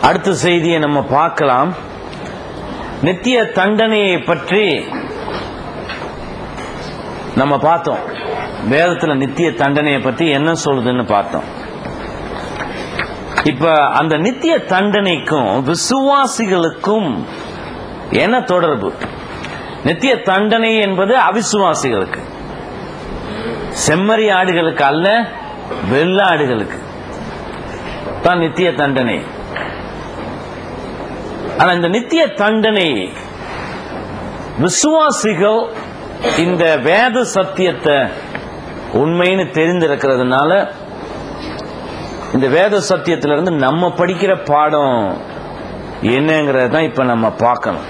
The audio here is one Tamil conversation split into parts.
அடுத்த செய்தியை நம்ம பார்க்கலாம் நித்திய தண்டனையை பற்றி நம்ம பார்த்தோம் வேதத்துல நித்திய தண்டனையை பற்றி என்ன சொல்லுதுன்னு பார்த்தோம் இப்ப அந்த நித்திய தண்டனைக்கும் விசுவாசிகளுக்கும் என்ன தொடர்பு நித்திய தண்டனை என்பது அவிசுவாசிகளுக்கு செம்மறி ஆடுகளுக்கு அல்ல வெள்ள ஆடுகளுக்கு தான் நித்திய தண்டனை ஆனா இந்த நித்திய தண்டனை விசுவாசிகள் இந்த வேத சத்தியத்தை உண்மைன்னு தெரிந்திருக்கிறதுனால இந்த வேத சத்தியத்திலிருந்து நம்ம படிக்கிற பாடம் என்னங்கிறத தான் இப்ப நம்ம பார்க்கணும்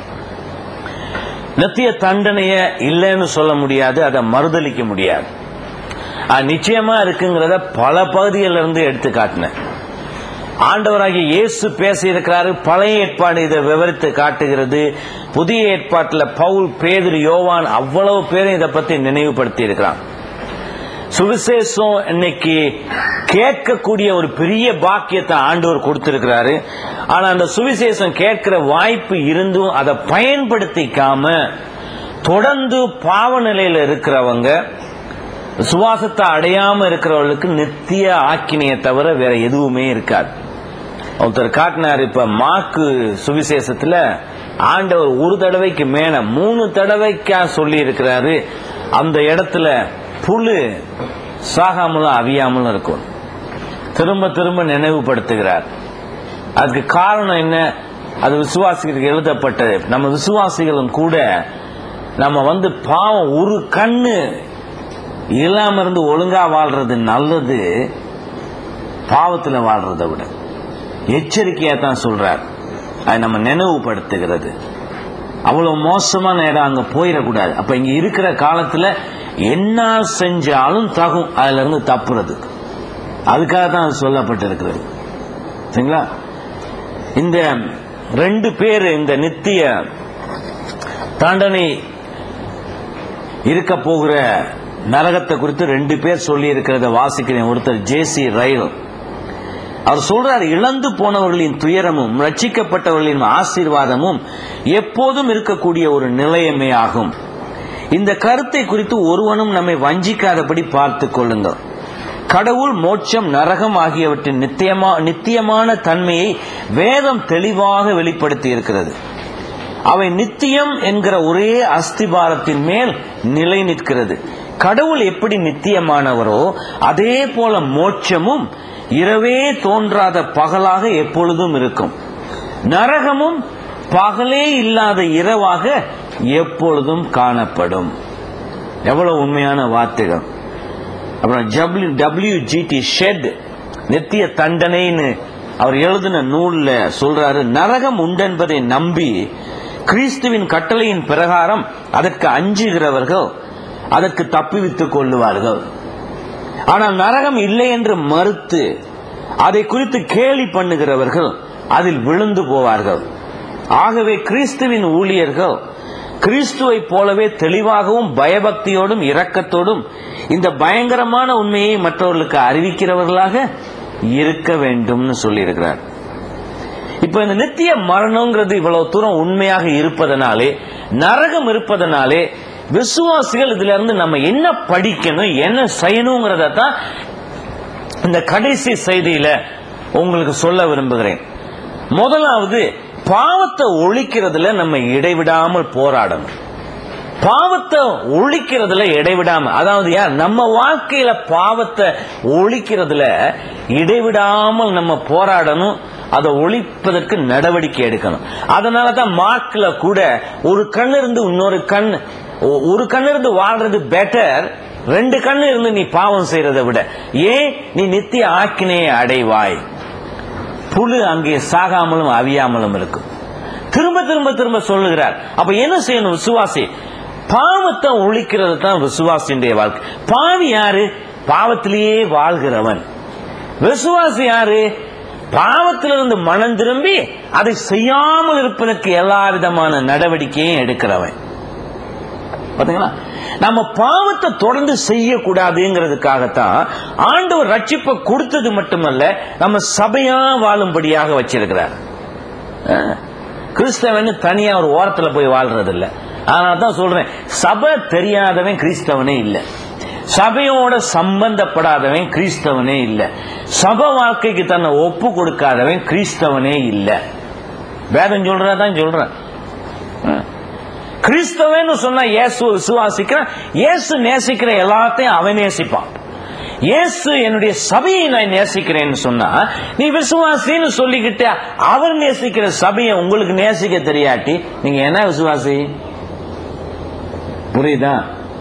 நித்திய தண்டனைய இல்லைன்னு சொல்ல முடியாது அதை மறுதளிக்க முடியாது அது நிச்சயமா இருக்குங்கிறத பல பகுதிகளில் இருந்து எடுத்து காட்டினேன் ஆண்டவராகிய இயேசு பேசி இருக்கிறாரு பழைய ஏற்பாடு இதை விவரித்து காட்டுகிறது புதிய ஏற்பாட்டில் பவுல் பேதிரு யோவான் அவ்வளவு பேரும் இதை பத்தி நினைவுபடுத்தி இருக்கிறான் சுவிசேஷம் இன்னைக்கு கேட்கக்கூடிய ஒரு பெரிய பாக்கியத்தை ஆண்டவர் கொடுத்திருக்கிறாரு ஆனா அந்த சுவிசேஷம் கேட்கிற வாய்ப்பு இருந்தும் அதை பயன்படுத்திக்காம தொடர்ந்து பாவ நிலையில இருக்கிறவங்க சுவாசத்தை அடையாம இருக்கிறவர்களுக்கு நித்திய ஆக்கினையை தவிர வேற எதுவுமே இருக்காது ஒருத்தர் காட்டினார் இப்ப மாக்கு சுவிசேஷத்துல ஆண்டவர் ஒரு தடவைக்கு மேல மூணு தடவைக்கா சொல்லி இருக்கிறாரு அந்த இடத்துல புழு சாகாமலும் அவியாமலும் இருக்கும் திரும்ப திரும்ப நினைவுபடுத்துகிறார் அதுக்கு காரணம் என்ன அது விசுவாசிகளுக்கு எழுதப்பட்டது நம்ம விசுவாசிகளும் கூட நம்ம வந்து பாவம் ஒரு கண்ணு இல்லாம இருந்து ஒழுங்கா வாழ்றது நல்லது பாவத்துல வாழ்றதை விட எச்சரிக்கையா தான் சொல்றார் அது நம்ம நினைவுபடுத்துகிறது அவ்வளவு மோசமான இடம் அங்க போயிடக்கூடாது அப்ப இங்க இருக்கிற காலத்துல என்ன செஞ்சாலும் தகும் அதுல இருந்து தப்புறது அதுக்காக தான் அது சொல்லப்பட்டிருக்கிறது சரிங்களா இந்த ரெண்டு பேர் இந்த நித்திய தண்டனை இருக்க போகிற நரகத்தை குறித்து ரெண்டு பேர் சொல்லி இருக்கிறத வாசிக்கிறேன் ஒருத்தர் ஜேசி ரயில் அவர் சொல்றார் இழந்து போனவர்களின் துயரமும் ரட்சிக்கப்பட்டவர்களின் ஆசீர்வாதமும் எப்போதும் இருக்கக்கூடிய ஒரு நிலையமே ஆகும் இந்த கருத்தை குறித்து ஒருவனும் நம்மை வஞ்சிக்காதபடி பார்த்து கொள்ளுங்கள் கடவுள் மோட்சம் நரகம் ஆகியவற்றின் நித்தியமா நித்தியமான தன்மையை வேதம் தெளிவாக வெளிப்படுத்தி இருக்கிறது அவை நித்தியம் என்கிற ஒரே அஸ்திபாரத்தின் மேல் நிலை நிற்கிறது கடவுள் எப்படி நித்தியமானவரோ அதே போல மோட்சமும் இரவே தோன்றாத பகலாக எப்பொழுதும் இருக்கும் நரகமும் பகலே இல்லாத இரவாக எப்பொழுதும் காணப்படும் எவ்வளவு உண்மையான வார்த்தைகள் அப்புறம் டபிள்யூ டபிள்யூ ஜிடி ஷெட் நித்திய தண்டனைன்னு அவர் எழுதின நூல்ல சொல்றாரு நரகம் உண்டென்பதை நம்பி கிறிஸ்துவின் கட்டளையின் பிரகாரம் அதற்கு அஞ்சுகிறவர்கள் அதற்கு தப்பிவித்துக் கொள்ளுவார்கள் ஆனால் நரகம் இல்லை என்று மறுத்து அதை குறித்து கேலி பண்ணுகிறவர்கள் அதில் விழுந்து போவார்கள் ஆகவே கிறிஸ்துவின் ஊழியர்கள் கிறிஸ்துவை போலவே தெளிவாகவும் பயபக்தியோடும் இரக்கத்தோடும் இந்த பயங்கரமான உண்மையை மற்றவர்களுக்கு அறிவிக்கிறவர்களாக இருக்க வேண்டும்னு சொல்லியிருக்கிறார் இப்ப இந்த நித்திய மரணங்கிறது இவ்வளவு தூரம் உண்மையாக இருப்பதனாலே நரகம் இருப்பதனாலே விசுவாசிகள் இதுல இருந்து நம்ம என்ன படிக்கணும் என்ன செய்யணுங்கிறத தான் இந்த கடைசி செய்தியில உங்களுக்கு சொல்ல விரும்புகிறேன் முதலாவது பாவத்தை ஒழிக்கிறதுல நம்ம இடைவிடாமல் போராடணும் பாவத்தை ஒழிக்கிறதுல இடைவிடாம அதாவது யார் நம்ம வாழ்க்கையில பாவத்தை ஒழிக்கிறதுல இடைவிடாமல் நம்ம போராடணும் அதை ஒழிப்பதற்கு நடவடிக்கை எடுக்கணும் அதனால தான் மார்க்ல கூட ஒரு கண் இருந்து இன்னொரு கண் ஒரு கண் இருந்து வாழ்றது பெட்டர் ரெண்டு கண்ணு இருந்து நீ பாவம் செய்யறதை விட ஏன் நீ நித்திய ஆக்கினையை அடைவாய் புழு அங்கே சாகாமலும் அவியாமலும் இருக்கும் திரும்ப திரும்ப திரும்ப சொல்லுகிறார் அப்ப என்ன செய்யணும் விசுவாசி பாவத்தை ஒழிக்கிறது தான் விசுவாசியுடைய வாழ்க்கை பாவி யாரு பாவத்திலேயே வாழ்கிறவன் விசுவாசி யாரு பாவத்திலிருந்து மனம் திரும்பி அதை செய்யாமல் இருப்பதற்கு எல்லா விதமான நடவடிக்கையும் எடுக்கிறவன் பாத்தீங்களா நம்ம பாவத்தை தொடர்ந்து செய்யக்கூடாதுங்கிறதுக்காகத்தான் ஆண்டவர் ரட்சிப்பை கொடுத்தது மட்டுமல்ல நம்ம சபையா வாழும்படியாக வச்சிருக்கிறார் அஹ், கிறிஸ்தவன் தனியா ஒரு ஓரத்துல போய் வாழ்றது இல்ல அதனால தான் சொல்றேன் சபை தெரியாதவன் கிறிஸ்தவனே இல்ல சபையோட சம்பந்தப்படாதவன் கிறிஸ்தவனே இல்ல சபை வாழ்க்கைக்கு தன்னை ஒப்பு கொடுக்காதவன் கிறிஸ்தவனே இல்ல வேதம் சொல்றதான் சொல்றேன் அஹ். கிறிஸ்தவன்னு சொன்னா இயேசு விசுவாசிக்கிறான் இயேசு நேசிக்கிற எல்லாத்தையும் அவன் நேசிப்பான் இயேசு என்னுடைய சபையை நான் நேசிக்கிறேன்னு சொன்னா நீ விசுவாசின்னு சொல்லிக்கிட்டு அவர் நேசிக்கிற சபையை உங்களுக்கு நேசிக்க தெரியாட்டி நீங்க என்ன விசுவாசி புரியுதா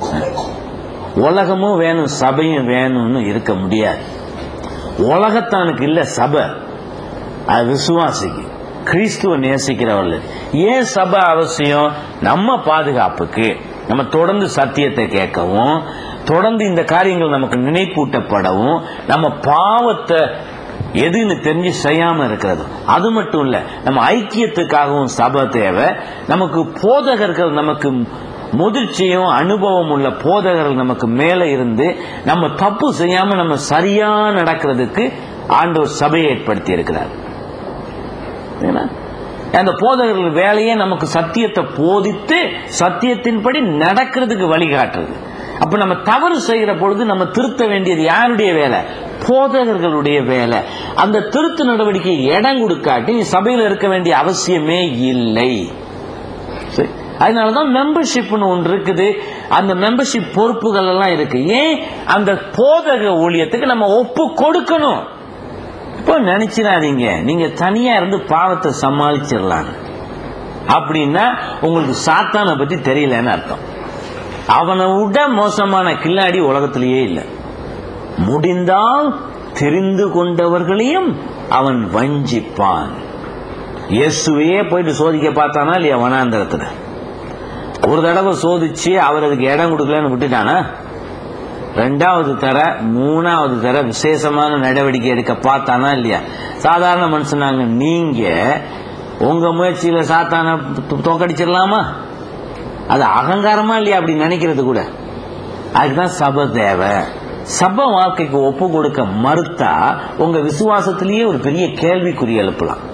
உலகமும் வேணும் சபையும் வேணும்னு இருக்க முடியாது உலகத்தானுக்கு இல்ல சபை அது விசுவாசிக்கு கிறிஸ்துவ நேசிக்கிறவர்கள் ஏன் சபை அவசியம் நம்ம பாதுகாப்புக்கு நம்ம தொடர்ந்து சத்தியத்தை கேட்கவும் தொடர்ந்து இந்த காரியங்கள் நமக்கு நினைப்பூட்டப்படவும் நம்ம பாவத்தை எதுன்னு தெரிஞ்சு செய்யாம இருக்கிறது அது மட்டும் இல்ல நம்ம ஐக்கியத்துக்காகவும் சபை தேவை நமக்கு போதகர்கள் நமக்கு முதிர்ச்சியும் அனுபவம் உள்ள போதகர்கள் நமக்கு மேல இருந்து நம்ம தப்பு செய்யாம நம்ம சரியா நடக்கிறதுக்கு ஆண்டவர் சபையை ஏற்படுத்தி இருக்கிறார் சரிங்களா? அந்த போதகர்கள் வேலையே நமக்கு சத்தியத்தை போதித்து சத்தியத்தின்படி நடக்கிறதுக்கு வழிகாட்டுறது அப்ப நம்ம தவறு செய்கிற பொழுது நம்ம திருத்த வேண்டியது யாருடைய வேலை போதகர்களுடைய வேலை அந்த திருத்த நடவடிக்கை இடம் கொடுக்காட்டி நீ சபையில் இருக்க வேண்டிய அவசியமே இல்லை சரி. அதனாலதான் மெம்பர்ஷிப்னு ஒன்று இருக்குது அந்த மெம்பர்ஷிப் பொறுப்புகள் எல்லாம் இருக்கு ஏன் அந்த போதக ஊழியத்துக்கு நம்ம ஒப்பு கொடுக்கணும் இப்போ நினைச்சிடாதீங்க நீங்க தனியா இருந்து பாவத்தை சமாளிச்சிடலாம் அப்படின்னா உங்களுக்கு சாத்தானை பத்தி தெரியலன்னு அர்த்தம் அவனை விட மோசமான கில்லாடி உலகத்திலேயே இல்லை முடிந்தால் தெரிந்து கொண்டவர்களையும் அவன் வஞ்சிப்பான் இயேசுவையே போயிட்டு சோதிக்க பார்த்தானா இல்லையா வனாந்தரத்துல ஒரு தடவை சோதிச்சு அவர் அதுக்கு இடம் கொடுக்கலன்னு விட்டுட்டானா ரெண்டாவது தர மூணாவது தர விசேஷமான நடவடிக்கை எடுக்க பார்த்தானா இல்லையா சாதாரண மனுஷனாங்க நீங்க உங்க முயற்சியில சாத்தான தோக்கடிச்சிடலாமா அது அகங்காரமா இல்லையா அப்படி நினைக்கிறது கூட அதுக்குதான் சபை தேவை சபை வாழ்க்கைக்கு ஒப்பு கொடுக்க மறுத்தா உங்க விசுவாசத்திலேயே ஒரு பெரிய கேள்விக்குறி எழுப்பலாம்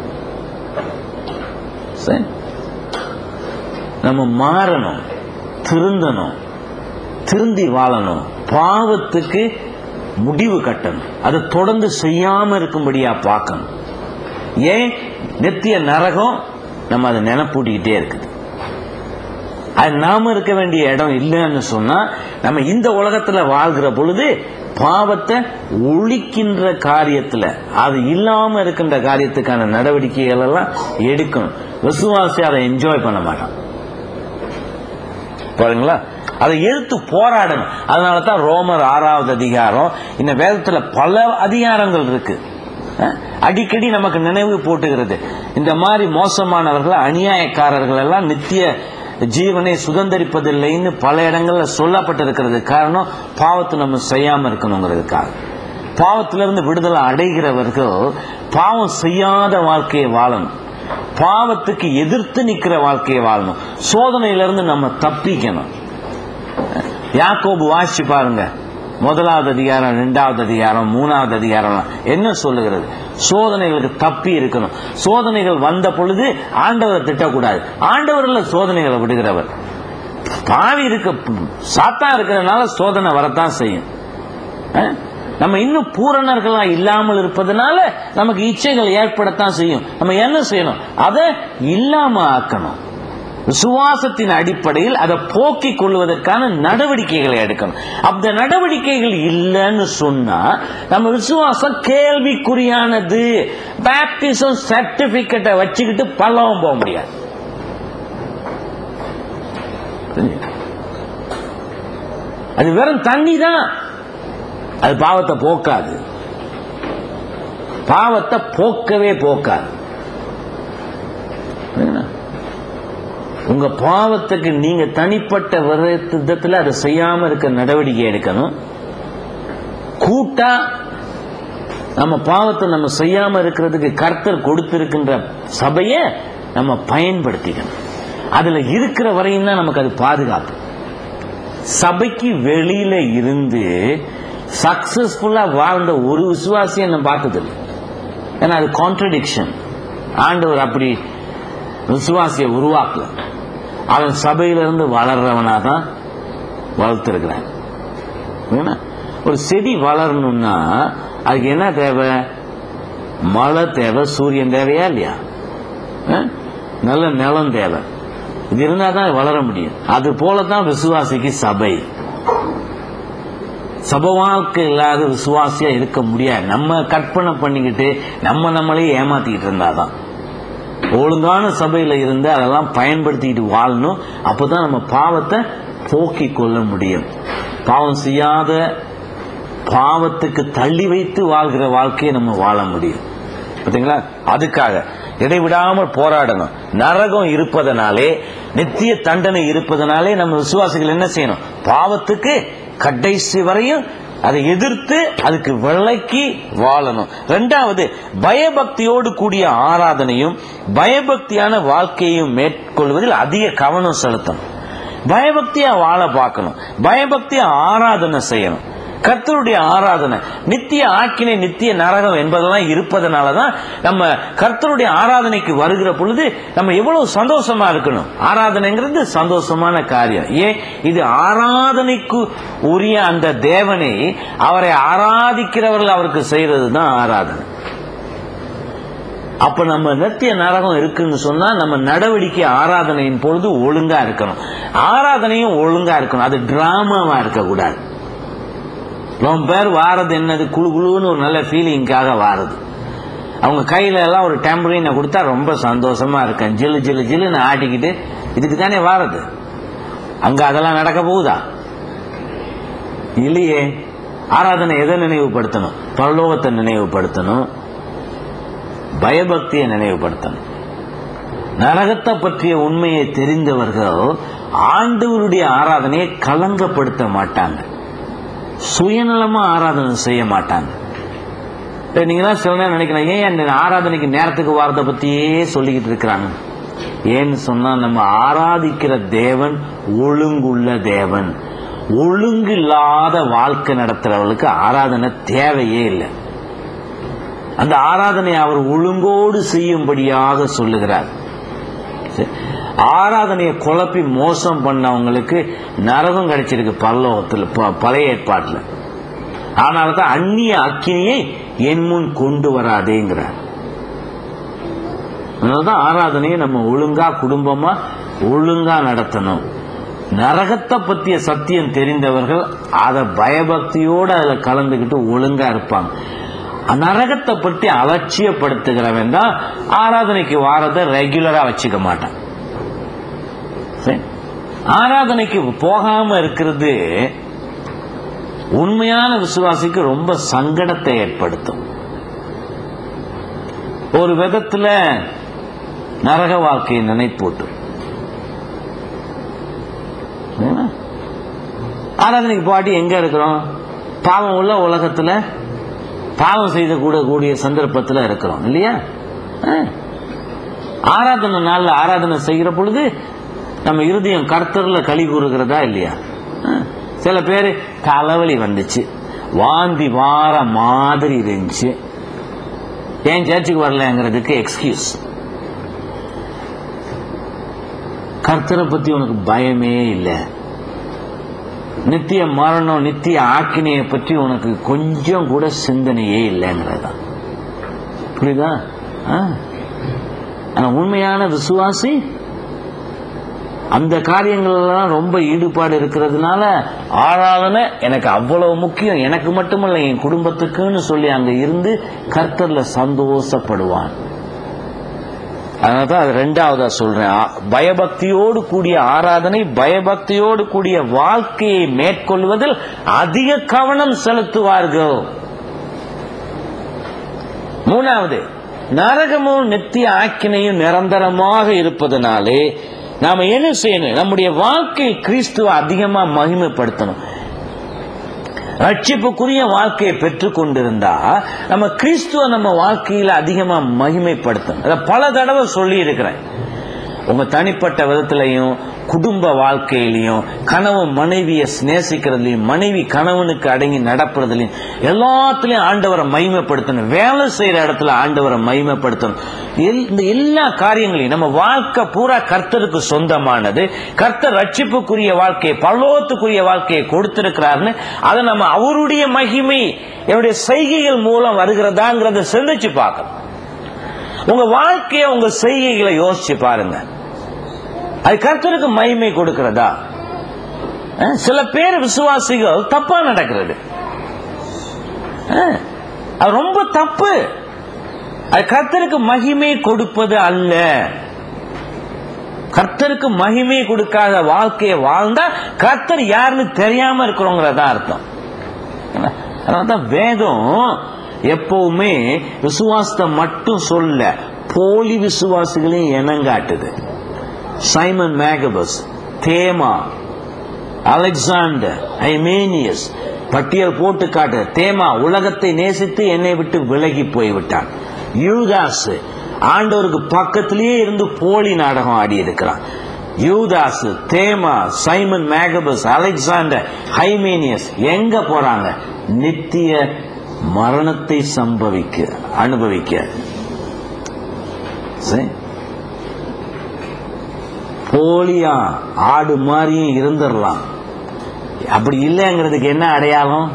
சரி நம்ம மாறணும் திருந்தணும் திருந்தி வாழணும் பாவத்துக்கு முடிவு கட்டணும் அதை தொடர்ந்து செய்யாம இருக்கும்படியா பார்க்கணும் ஏன் நித்திய நரகம் நம்ம அதை நினைப்பூட்டிக்கிட்டே இருக்குது அது நாம இருக்க வேண்டிய இடம் இல்லைன்னு சொன்னா நம்ம இந்த உலகத்துல வாழ்கிற பொழுது பாவத்தை ஒழிக்கின்ற காரியத்துல அது இல்லாம இருக்கின்ற காரியத்துக்கான நடவடிக்கைகள் எல்லாம் எடுக்கணும் விசுவாசி அதை என்ஜாய் பண்ண மாட்டான் பாருங்களா அதை எதிர்த்து போராடணும் அதனால தான் ரோமர் ஆறாவது அதிகாரம் இந்த வேதத்துல பல அதிகாரங்கள் இருக்கு அஹ், அடிக்கடி நமக்கு நினைவு போட்டுகிறது இந்த மாதிரி மோசமானவர்கள் அநியாயக்காரர்கள் எல்லாம் நித்திய ஜீவனை சுதந்திரிப்பதில்லைன்னு பல இடங்கள்ல சொல்லப்பட்டிருக்கிறது காரணம் பாவத்தை நம்ம செய்யாம இருக்கணுங்கிறதுக்காக பாவத்திலிருந்து விடுதலை அடைகிறவர்கள் பாவம் செய்யாத வாழ்க்கையை வாழணும் பாவத்துக்கு எதிர்த்து நிக்கிற வாழ்க்கையை வாழணும் சோதனையிலிருந்து நம்ம தப்பிக்கணும் யாக்கோபு வாசிச்சு பாருங்க முதலாவது அதிகாரம் இரண்டாவது அதிகாரம் மூணாவது அதிகாரம் என்ன சொல்லுகிறது சோதனைகளுக்கு தப்பி இருக்கணும் சோதனைகள் வந்த பொழுது ஆண்டவரை திட்டக்கூடாது ஆண்டவர்ல சோதனைகளை விடுகிறவர் பாவி இருக்க சாத்தா இருக்கிறதுனால சோதனை வரத்தான் செய்யும் அஹ்? நம்ம இன்னும் பூரணர்களா இல்லாமல் இருப்பதனால நமக்கு இச்சைகள் ஏற்படத்தான் செய்யும் நம்ம என்ன செய்யணும் அதை இல்லாம ஆக்கணும் விசுவாசத்தின் அடிப்படையில் அதை போக்கிக் கொள்வதற்கான நடவடிக்கைகளை எடுக்கணும் அந்த நடவடிக்கைகள் இல்லைன்னு சொன்னா நம்ம விசுவாசம் கேள்விக்குறியானது பேப்டிசம் சர்டிபிகேட்டை வச்சுக்கிட்டு பல்லவம் போக முடியாது புரிஞ்சுதா? அது வெறும் தண்ணி தான் அது பாவத்தை போக்காது பாவத்தை போக்கவே போக்காது புரியுதா? உங்க பாவத்துக்கு நீங்க தனிப்பட்ட விதத்துல அதை செய்யாம இருக்க நடவடிக்கை எடுக்கணும் கூட்டா நம்ம பாவத்தை நம்ம செய்யாம இருக்கிறதுக்கு கர்த்தர் கொடுத்திருக்கின்ற சபையை நம்ம பயன்படுத்திக்கணும் அதுல இருக்கிற வரையும் தான் நமக்கு அது பாதுகாப்பு சபைக்கு வெளியில இருந்து சக்சஸ்ஃபுல்லா வாழ்ந்த ஒரு விசுவாசியை நான் பார்த்ததில்லை ஏன்னா அது கான்ட்ரடிக்ஷன் ஆண்டவர் அப்படி விசுவாசியை உருவாக்கல அவன் சபையிலிருந்து வளர்றவனா தான் வளர்த்துருக்கிறான் ஏன்னா, ஒரு செடி வளரணும்னா அதுக்கு என்ன தேவை மழை தேவை சூரியன் தேவையா இல்லையா ஆ? நல்ல நிலம் தேவை இது இருந்தா தான் வளர முடியும் அது போல தான் விசுவாசிக்கு சபை சபை வாழ்க்கை இல்லாத விசுவாசியா இருக்க முடியாது நம்ம கற்பனை பண்ணிக்கிட்டு நம்ம நம்மளே ஏமாத்திக்கிட்டு இருந்தாதான் ஒழுங்கான சபையில இருந்து அதெல்லாம் பயன்படுத்திக்கிட்டு வாழணும் அப்பதான் நம்ம பாவத்தை போக்கிக் கொள்ள முடியும் பாவம் செய்யாத பாவத்துக்கு தள்ளி வைத்து வாழ்கிற வாழ்க்கையை நம்ம வாழ முடியும் பாத்தீங்களா அதுக்காக இடைவிடாமல் போராடணும் நரகம் இருப்பதனாலே நித்திய தண்டனை இருப்பதனாலே நம்ம விசுவாசிகள் என்ன செய்யணும் பாவத்துக்கு கடைசி வரையும் அதை எதிர்த்து அதுக்கு விளக்கி வாழணும் ரெண்டாவது பயபக்தியோடு கூடிய ஆராதனையும் பயபக்தியான வாழ்க்கையையும் மேற்கொள்வதில் அதிக கவனம் செலுத்தணும் பயபக்தியா வாழ பார்க்கணும் பயபக்தியா ஆராதனை செய்யணும் கர்த்தருடைய ஆராதனை நித்திய ஆக்கினை நித்திய நரகம் என்பதெல்லாம் இருப்பதனாலதான் நம்ம கர்த்தருடைய ஆராதனைக்கு வருகிற பொழுது நம்ம எவ்வளவு சந்தோஷமா இருக்கணும் ஆராதனைங்கிறது சந்தோஷமான காரியம் ஏன் இது ஆராதனைக்கு உரிய அந்த தேவனை அவரை ஆராதிக்கிறவர்கள் அவருக்கு செய்யறது தான் ஆராதனை அப்ப நம்ம நித்திய நரகம் இருக்குன்னு சொன்னா நம்ம நடவடிக்கை ஆராதனையின் பொழுது ஒழுங்கா இருக்கணும் ஆராதனையும் ஒழுங்கா இருக்கணும் அது டிராமாவா இருக்கக்கூடாது ரொம்ப பேர் வாரது என்னது குழு குழுன்னு ஒரு நல்ல ஃபீலிங்காக வாரது அவங்க கையில எல்லாம் ஒரு டெம்பரினை கொடுத்தா ரொம்ப சந்தோஷமா இருக்கேன் ஜில்லு ஜில்லு ஜில்லுன்னு ஆட்டிக்கிட்டு இதுக்கு தானே வாரது அங்க அதெல்லாம் நடக்க போகுதா இல்லையே ஆராதனை எதை நினைவுபடுத்தணும் பரலோகத்தை நினைவுபடுத்தணும் பயபக்தியை நினைவுபடுத்தணும் நரகத்தை பற்றிய உண்மையை தெரிந்தவர்கள் ஆண்டவருடைய ஆராதனையை கலங்கப்படுத்த மாட்டாங்க சுயநலமா ஆராதனை செய்ய மாட்டாங்க இப்ப நீங்களாம் சில நேரம் நினைக்கலாம் ஏன் அந்த ஆராதனைக்கு நேரத்துக்கு வாரத்தை பத்தியே சொல்லிக்கிட்டு இருக்கிறாங்க ஏன்னு சொன்னா நம்ம ஆராதிக்கிற தேவன் ஒழுங்குள்ள தேவன் ஒழுங்கு இல்லாத வாழ்க்கை நடத்துறவர்களுக்கு ஆராதனை தேவையே இல்லை அந்த ஆராதனை அவர் ஒழுங்கோடு செய்யும்படியாக சொல்லுகிறார் சரி. ஆராதனையை குழப்பி மோசம் பண்ணவங்களுக்கு நரகம் கிடைச்சிருக்கு பரலோகத்தில் ப- பழைய ஏற்பாட்டில் ஆனால் தான் அந்நிய அக்கினியை என் முன் கொண்டு வராதேங்கிறார் அதனாலதான் ஆராதனையை நம்ம ஒழுங்கா குடும்பமா ஒழுங்கா நடத்தணும் நரகத்தை பத்திய சத்தியம் தெரிந்தவர்கள் அதை பயபக்தியோடு அதில் கலந்துக்கிட்டு ஒழுங்கா இருப்பாங்க நரகத்தை பற்றி அலட்சியப்படுத்துகிறவன் தான் ஆராதனைக்கு வாரத்தை ரெகுலரா வச்சுக்க மாட்டான் சரி. ஆராதனைக்கு போகாம இருக்கிறது உண்மையான விசுவாசிக்கு ரொம்ப சங்கடத்தை ஏற்படுத்தும் ஒரு விதத்துல நரக வாழ்க்கையை நினைப்பூட்டும் ஏன்னா, ஆராதனைக்கு பாட்டி எங்க இருக்கிறோம் பாவம் உள்ள உலகத்துல பாவம் செய்த கூட கூடிய சந்தர்ப்பத்துல இருக்கிறோம் இல்லையா ஆ. ஆராதனை நாள்ல ஆராதனை செய்கிற பொழுது நம்ம இருதயம் கர்த்தர்ல களி கூறுகிறதா இல்லையா ஆ. சில பேர் தலைவலி வந்துச்சு வாந்தி வார மாதிரி இருந்துச்சு ஏன் சர்ச்சுக்கு வரலங்கிறதுக்கு எக்ஸ்கியூஸ் கர்த்தரை பத்தி உனக்கு பயமே இல்லை நித்திய மரணம் நித்திய ஆக்கினையை பற்றி உனக்கு கொஞ்சம் கூட சிந்தனையே இல்லைங்கிறதான் புரியுதா ஆ. ஆனா உண்மையான விசுவாசி அந்த காரியங்கள்லாம் ரொம்ப ஈடுபாடு இருக்கிறதுனால ஆராதனை எனக்கு அவ்வளவு முக்கியம் எனக்கு மட்டுமல்ல என் குடும்பத்துக்குன்னு சொல்லி அங்க இருந்து கர்த்தர்ல சந்தோஷப்படுவான் அதனாலதான் அது ரெண்டாவதா சொல்றேன் ஆ- பயபக்தியோடு கூடிய ஆராதனை பயபக்தியோடு கூடிய வாழ்க்கையை மேற்கொள்வதில் அதிக கவனம் செலுத்துவார்கள் மூணாவது நரகமும் நித்திய ஆக்கினையும் நிரந்தரமாக இருப்பதனாலே நாம என்ன செய்யணும் நம்முடைய வாழ்க்கை கிறிஸ்துவ அதிகமா மகிமைப்படுத்தணும் ரட்சிப்புக்குரிய வாழ்க்கையை பெற்றுக் கொண்டிருந்தா நம்ம கிறிஸ்துவ நம்ம வாழ்க்கையில அதிகமா மகிமைப்படுத்தணும் அதை பல தடவை சொல்லி இருக்கிறேன் உங்க தனிப்பட்ட விதத்திலையும் குடும்ப வாழ்க்கையிலையும் கணவன் மனைவியை சிநேசிக்கிறதுலையும் மனைவி கணவனுக்கு அடங்கி நடப்புறதுலையும் எல்லாத்துலயும் ஆண்டவரை மகிமைப்படுத்தணும் வேலை செய்யற இடத்துல ஆண்டவரை மகிமைப்படுத்தணும் எல்- இந்த எல்லா காரியங்களையும் நம்ம வாழ்க்கை பூரா கர்த்தருக்கு சொந்தமானது கர்த்தர் ரட்சிப்புக்குரிய வாழ்க்கையை பல்லோத்துக்குரிய வாழ்க்கையை கொடுத்திருக்கிறாருன்னு அதை நம்ம அவருடைய மகிமை என்னுடைய செய்கைகள் மூலம் வருகிறதாங்கிறத சிந்திச்சு பார்க்கணும் உங்க வாழ்க்கைய உங்க செய்கைகளை யோசிச்சு பாருங்க அது கர்த்தருக்கு மகிமை கொடுக்கிறதா அஹ், சில பேர் விசுவாசிகள் தப்பா நடக்கிறது அஹ், அது ரொம்ப தப்பு அது கர்த்தருக்கு மகிமை கொடுப்பது அல்ல கர்த்தருக்கு மகிமை கொடுக்காத வாழ்க்கையை வாழ்ந்தா கர்த்தர் யாருன்னு தெரியாம இருக்கிறோங்கிறதா அர்த்தம் அதனாலதான் வேதம் எப்பவுமே விசுவாசத்தை மட்டும் சொல்ல போலி விசுவாசிகளையும் இனங்காட்டுது சைமன் மேகபஸ் தேமா அலெக்சாண்டர் ஐமேனியஸ் பட்டியல் போட்டு காட்டு தேமா உலகத்தை நேசித்து என்னை விட்டு விலகி போய்விட்டான் யூதாஸ் ஆண்டவருக்கு பக்கத்திலேயே இருந்து போலி நாடகம் ஆடி இருக்கிறான் யூதாஸ் தேமா சைமன் மேகபஸ் அலெக்சாண்டர் ஹைமேனியஸ் எங்க போறாங்க நித்திய மரணத்தை சம்பவிக்க அனுபவிக்க சரி போலியா ஆடு மாதிரியும் இருந்துடலாம் அப்படி இல்லைங்கிறதுக்கு என்ன அடையாளம்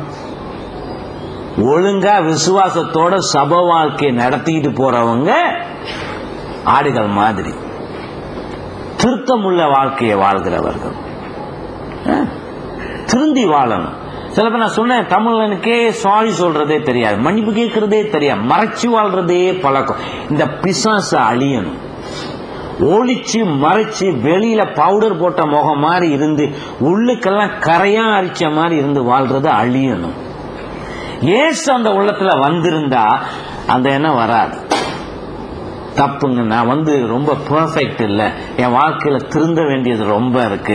ஒழுங்கா விசுவாசத்தோட சப வாழ்க்கையை நடத்திட்டு போறவங்க ஆடுகள் மாதிரி திருத்தமுள்ள வாழ்க்கையை வாழ்கிறவர்கள் அஹ், திருந்தி வாழணும் சில பேர் நான் சொன்னேன் தமிழனுக்கே சாரி சொல்றதே தெரியாது மன்னிப்பு கேட்கறதே தெரியாது மறைச்சு வாழ்றதே பழக்கம் இந்த பிசாசு அழியணும் ஒளிச்சு மறைச்சு வெளியில பவுடர் போட்ட முகம் மாதிரி இருந்து உள்ளுக்கெல்லாம் கரையா அரிச்ச மாதிரி இருந்து வாழ்றது அழியணும் ஏசு அந்த உள்ளத்துல வந்திருந்தா அந்த எண்ணம் வராது தப்புங்க நான் வந்து ரொம்ப பெர்ஃபெக்ட் இல்ல என் வாழ்க்கையில திருந்த வேண்டியது ரொம்ப இருக்கு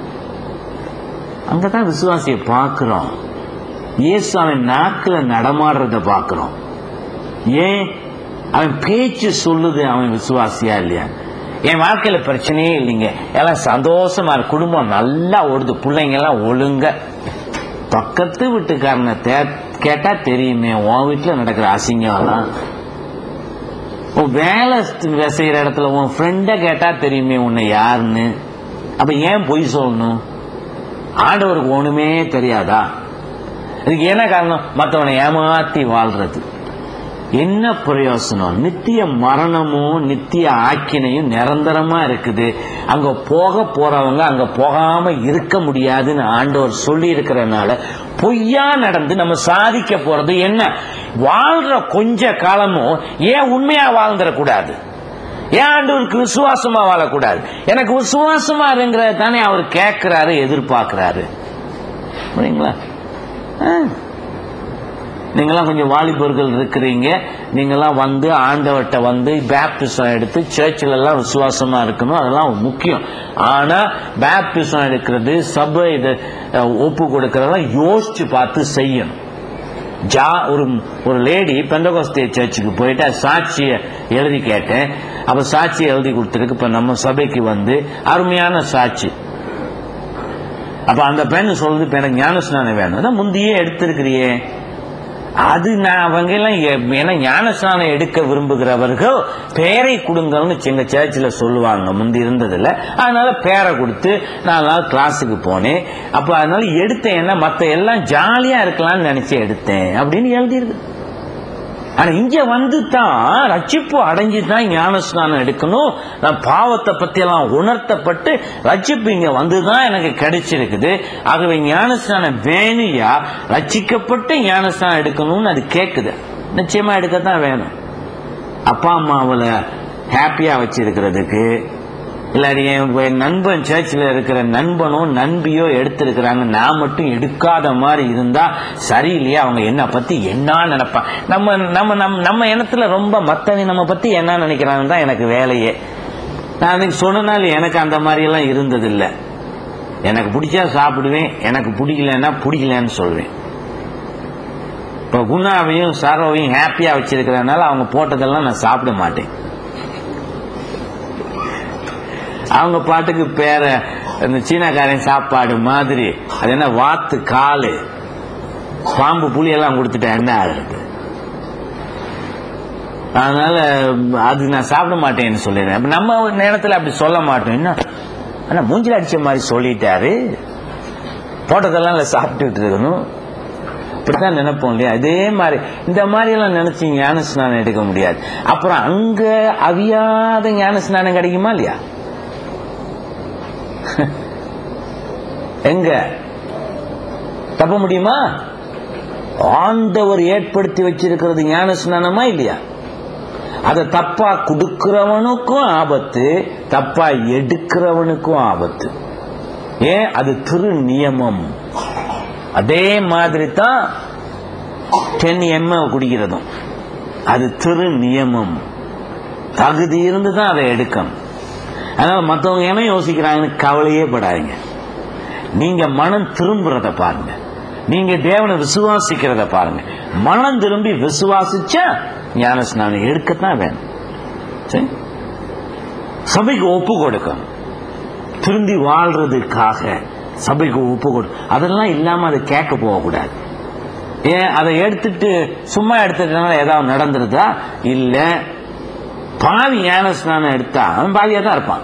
அங்கதான் விசுவாசியை பார்க்கிறோம் இயேசு அவன் நாக்குல நடமாடுறத பார்க்கிறோம் ஏன் அவன் பேச்சு சொல்லுது அவன் விசுவாசியா இல்லையா என் வாழ்க்கையில பிரச்சனையே இல்லைங்க எல்லாம் சந்தோஷமா இருக்கு குடும்பம் நல்லா ஓடுது பிள்ளைங்க எல்லாம் ஒழுங்க பக்கத்து வீட்டுக்காரனை தே- கேட்டா தெரியுமே உன் வீட்டுல நடக்கிற அசிங்கம் எல்லாம் உன் வேலை செய்யற இடத்துல உன் ஃப்ரெண்ட கேட்டா தெரியுமே உன்னை யாருன்னு அப்ப ஏன் பொய் சொல்லணும் ஆண்டவருக்கு ஒண்ணுமே தெரியாதா இதுக்கு என்ன காரணம் மற்றவனை ஏமாத்தி வாழ்றது என்ன பிரயோசனம் நித்திய மரணமும் நித்திய ஆக்கினையும் நிரந்தரமா இருக்குது அங்க போக போறவங்க அங்க போகாம இருக்க முடியாதுன்னு ஆண்டவர் சொல்லி இருக்கிறதுனால பொய்யா நடந்து நம்ம சாதிக்க போறது என்ன வாழ்ற கொஞ்ச காலமும் ஏன் உண்மையா வாழ்ந்துடக்கூடாது ஏன் ஆண்டவருக்கு விசுவாசமா வாழக்கூடாது எனக்கு விசுவாசமா இருங்கிறத தானே அவர் கேட்கிறாரு எதிர்பார்க்கிறாரு புரியுங்களா ஆ. நீங்களாம் கொஞ்சம் வாலிபர்கள் இருக்கிறீங்க நீங்களாம் வந்து ஆண்டவர்கிட்ட வந்து பேப்டிசம் எடுத்து சர்ச்சில் எல்லாம் விசுவாசமா இருக்கணும் அதெல்லாம் முக்கியம் ஆனா பேப்டிசம் எடுக்கிறது சபை இது அஹ், ஒப்பு கொடுக்கறதெல்லாம் யோசிச்சு பார்த்து செய்யணும் ஜா ஒரு ஒரு லேடி பெந்தகோஸ்தே சர்ச்சுக்கு போயிட்டு அது சாட்சியை எழுதி கேட்டேன் அப்ப சாட்சியை எழுதி கொடுத்துருக்கு இப்ப நம்ம சபைக்கு வந்து அருமையான சாட்சி அப்ப அந்த பெண் சொல்லுது இப்ப எனக்கு ஞானஸ்நானம் வேணும் அதான் முந்தையே எடுத்திருக்கிறியே அது நான் அவங்க எல்லாம் எ- ஏன்னா ஞானஸ்நானம் எடுக்க விரும்புகிறவர்கள் பேரை கொடுங்கன்னு எங்க சர்ச்சில் சொல்லுவாங்க முந்தி இருந்ததுல அதனால பேரை கொடுத்து நாலு நாள் கிளாஸுக்கு போனேன் அப்ப அதனால எடுத்தேன் என்ன மத்த எல்லாம் ஜாலியா இருக்கலாம்னு நினைச்சு எடுத்தேன் அப்படின்னு எழுதியிருக்கு ஆனா இங்க வந்து தான் ரட்சிப்பு அடைஞ்சு தான் ஞானஸ்நானம் எடுக்கணும் நான் பாவத்தை பத்தி எல்லாம் உணர்த்தப்பட்டு ரட்சிப்பு இங்க வந்து தான் எனக்கு கிடைச்சிருக்குது ஆகவே ஞானஸ்நானம் வேணுயா ரட்சிக்கப்பட்டு ஞானஸ்நானம் எடுக்கணும்னு அது கேக்குது நிச்சயமா எடுக்கத்தான் வேணும் அப்பா அம்மாவில் ஹாப்பியா வச்சிருக்கிறதுக்கு இல்லாட்டி என் என் நண்பன் சர்ச்சில் இருக்கிற நண்பனோ நண்பியோ எடுத்திருக்கிறாங்க நான் மட்டும் எடுக்காத மாதிரி இருந்தா சரியில்லையா அவங்க என்ன பத்தி என்ன நினைப்பான் நம்ம நம்ம நம்ம நம்ம எண்ணத்துல ரொம்ப மத்தவங்க நம்ம பத்தி என்ன நினைக்கிறாங்க தான் எனக்கு வேலையே நான் அன்னைக்கு சொன்னனால எனக்கு அந்த மாதிரி எல்லாம் இருந்தது இல்ல எனக்கு பிடிச்சா சாப்பிடுவேன் எனக்கு பிடிக்கலன்னா பிடிக்கலன்னு சொல்வேன் இப்போ குணாவையும் சரோவையும் ஹாப்பியா வச்சிருக்கிறதுனால அவங்க போட்டதெல்லாம் நான் சாப்பிட மாட்டேன் அவங்க பாட்டுக்கு பேரை அந்த சீனாக்காரன் சாப்பாடு மாதிரி அது என்ன வாத்து காலு பாம்பு புளி எல்லாம் கொடுத்துட்டா என்ன ஆகுது அதனால அது நான் சாப்பிட மாட்டேன்னு சொல்லிடுறேன் அப்ப நம்ம நேரத்தில் அப்படி சொல்ல மாட்டோம் என்ன ஆனா மூஞ்சில அடிச்ச மாதிரி சொல்லிட்டாரு போட்டதெல்லாம் இல்லை சாப்பிட்டுட்டு இருக்கணும் இப்படித்தான் நினைப்போம் இல்லையா இதே மாதிரி இந்த மாதிரி எல்லாம் நினைச்சு ஞான ஸ்நானம் எடுக்க முடியாது அப்புறம் அங்க அவியாத ஞான ஸ்நானம் கிடைக்குமா இல்லையா எங்க தப்ப முடியுமா ஆண்டவர் ஏற்படுத்தி வச்சிருக்கிறது ஞான ஸ்நானமா இல்லையா அதை தப்பா கொடுக்கிறவனுக்கும் ஆபத்து தப்பா எடுக்கிறவனுக்கும் ஆபத்து ஏன் அது திரு நியமம் அதே மாதிரி தான் டென் எம் குடிக்கிறதும் அது திரு நியமம் தகுதி இருந்து தான் அதை எடுக்கணும் அதனால மற்றவங்க என்ன யோசிக்கிறாங்கன்னு கவலையே படாதீங்க நீங்க மனம் திரும்புறத பாருங்க நீங்க தேவனை விசுவாசிக்கிறத பாருங்க மனம் திரும்பி விசுவாசிச்சா ஞான ஸ்நானம் எடுக்கத்தான் வேணும் சரி சபைக்கு ஒப்பு கொடுக்கணும் திரும்பி வாழ்றதுக்காக சபைக்கு ஒப்பு கொடு அதெல்லாம் இல்லாம அதை கேட்க போகக்கூடாது ஏன் அதை எடுத்துட்டு சும்மா எடுத்துட்டனால ஏதாவது நடந்துருதா இல்ல பாவி ஞான ஸ்நானம் எடுத்தா அவன் பாவியா தான் இருப்பான்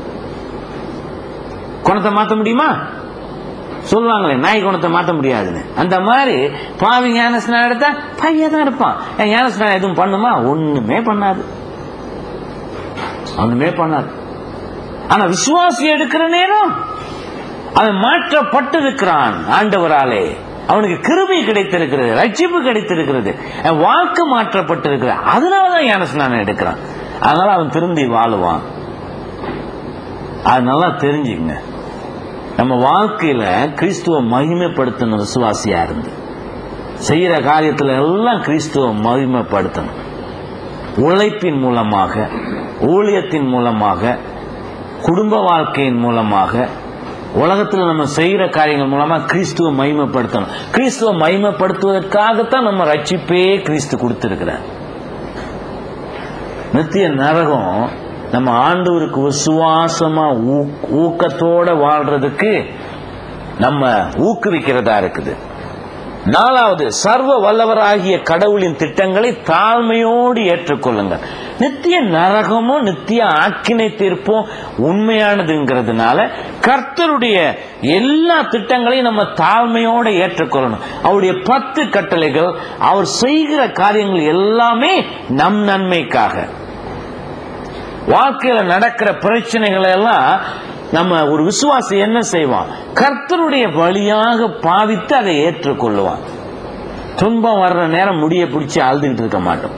குணத்தை மாத்த முடியுமா சொல்லுவாங்களே நாய் குணத்தை மாத்த முடியாதுன்னு அந்த மாதிரி பாவி ஞான ஸ்நானம் எடுத்தா பாவியா தான் இருப்பான் ஏன் ஞான ஸ்நானம் எதுவும் பண்ணுமா ஒண்ணுமே பண்ணாது ஒண்ணுமே பண்ணாது ஆனா விசுவாசி எடுக்கிற நேரம் அவன் மாற்றப்பட்டிருக்கிறான் ஆண்டவராலே அவனுக்கு கிருபை கிடைத்திருக்கிறது ரட்சிப்பு கிடைத்திருக்கிறது அவன் வாழ்க்கை மாற்றப்பட்டிருக்கிறது அதனாலதான் ஞான ஸ்நானம் எடுக்கிறான் அதனால அவன் திருந்தி வாழுவான் அது நல்லா தெரிஞ்சுக்கங்க நம்ம வாழ்க்கையில கிறிஸ்துவ மகிமைப்படுத்தணும் விசுவாசியா இருந்து செய்யற காரியத்துல எல்லாம் கிறிஸ்துவ மகிமைப்படுத்தணும் உழைப்பின் மூலமாக ஊழியத்தின் மூலமாக குடும்ப வாழ்க்கையின் மூலமாக உலகத்தில் நம்ம செய்யற காரியங்கள் மூலமா கிறிஸ்துவ மகிமைப்படுத்தணும் கிறிஸ்துவ மகிமைப்படுத்துவதற்காகத்தான் நம்ம ரட்சிப்பே கிறிஸ்து கொடுத்திருக்கிறார் நித்திய நரகம் நம்ம ஆண்டவருக்கு விசுவாசமா ஊ- ஊக்கத்தோட வாழ்றதுக்கு நம்ம ஊக்குவிக்கிறதா இருக்குது நாலாவது சர்வ வல்லவராகிய கடவுளின் திட்டங்களை தாழ்மையோடு ஏற்றுக்கொள்ளுங்கள் நித்திய நரகமும் நித்திய ஆக்கினை தீர்ப்பும் உண்மையானதுங்கிறதுனால கர்த்தருடைய எல்லா திட்டங்களையும் நம்ம தாழ்மையோடு ஏற்றுக்கொள்ளணும் அவருடைய பத்து கட்டளைகள் அவர் செய்கிற காரியங்கள் எல்லாமே நம் நன்மைக்காக வாழ்க்கையில நடக்கிற பிரச்சனைகளை எல்லாம் நம்ம ஒரு விசுவாசி என்ன செய்வான் கர்த்தருடைய வழியாக பாவித்து அதை ஏற்றுக்கொள்ளுவான் துன்பம் வர்ற நேரம் முடிய பிடிச்சி அழுதுகிட்டு இருக்க மாட்டோம்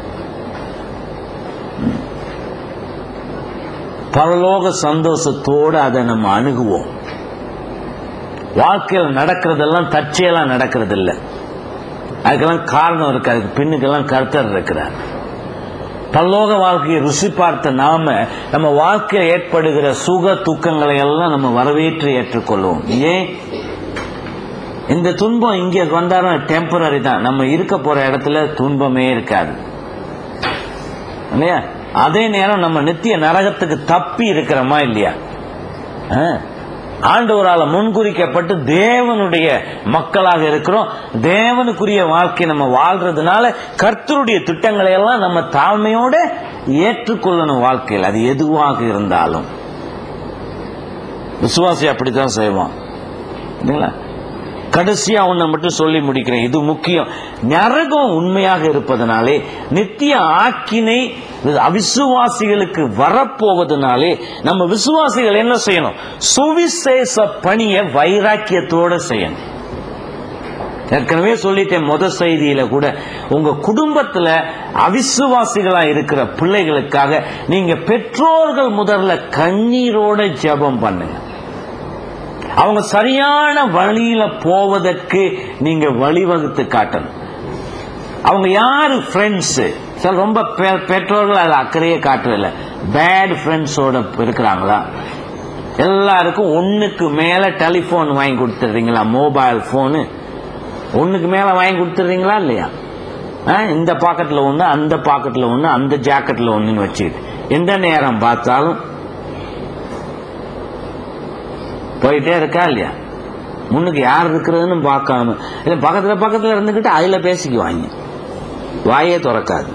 பரலோக சந்தோஷத்தோடு அதை நம்ம அணுகுவோம் வாழ்க்கையில் நடக்கிறதெல்லாம் தற்செயலா நடக்கிறது இல்ல அதுக்கெல்லாம் காரணம் இருக்கு அதுக்கு பின்னுக்கெல்லாம் கர்த்தர் இருக்கிறார் பரலோக வாழ்க்கையை ருசி பார்த்த நாம நம்ம வாழ்க்கையில் ஏற்படுகிற சுக துக்கங்களை எல்லாம் நம்ம வரவேற்று ஏற்றுக்கொள்வோம் ஏன் இந்த துன்பம் இங்க வந்தாலும் டெம்பரரி தான் நம்ம இருக்க போற இடத்துல துன்பமே இருக்காது இல்லையா அதே நேரம் நம்ம நித்திய நரகத்துக்கு தப்பி இருக்கிறோமா இல்லையா ஆ. ஆண்டவரால முன்குறிக்கப்பட்டு தேவனுடைய மக்களாக இருக்கிறோம் தேவனுக்குரிய வாழ்க்கை நம்ம வாழ்றதுனால கர்த்தருடைய திட்டங்களை எல்லாம் நம்ம தாழ்மையோட ஏற்றுக்கொள்ளணும் வாழ்க்கையில் அது எதுவாக இருந்தாலும் விசுவாசி அப்படித்தான் செய்வான் இல்லைங்களா கடைசியா ஒண்ண மட்டும் சொல்லி முடிக்கிறேன் இது முக்கியம் நரகம் உண்மையாக இருப்பதனாலே நித்திய ஆக்கினை அவிசுவாசிகளுக்கு வரப்போவதனாலே நம்ம விசுவாசிகள் என்ன செய்யணும் சுவிசேஷ பணியை வைராக்கியத்தோட செய்யணும் ஏற்கனவே சொல்லிட்டேன் முத செய்தியில கூட உங்க குடும்பத்துல அவிசுவாசிகளா இருக்கிற பிள்ளைகளுக்காக நீங்க பெற்றோர்கள் முதல்ல கண்ணீரோட ஜெபம் பண்ணுங்க அவங்க சரியான வழியில போவதற்கு நீங்க வழிவகுத்து காட்டணும் அவங்க யாரு ஃப்ரெண்ட்ஸ் சில ரொம்ப பெ- பெற்றோர்கள் அது அக்கறையே காட்டுறதில்ல பேட் ஃப்ரெண்ட்ஸோட இருக்கிறாங்களா எல்லாருக்கும் ஒண்ணுக்கு மேல டெலிபோன் வாங்கி கொடுத்துறீங்களா மொபைல் போனு ஒண்ணுக்கு மேல வாங்கி கொடுத்துறீங்களா இல்லையா ஆ, இந்த பாக்கெட்ல ஒண்ணு அந்த பாக்கெட்ல ஒண்ணு அந்த ஜாக்கெட்ல ஒண்ணுன்னு வச்சுக்கிட்டு எந்த நேரம் பார்த்தாலும் போயிட்டே இருக்கா இல்லையா முன்னுக்கு யார் இருக்கிறதுன்னு பார்க்காம இல்ல பக்கத்துல பக்கத்துல இருந்துகிட்டு அதுல பேசிக்குவாங்க வாயே திறக்காது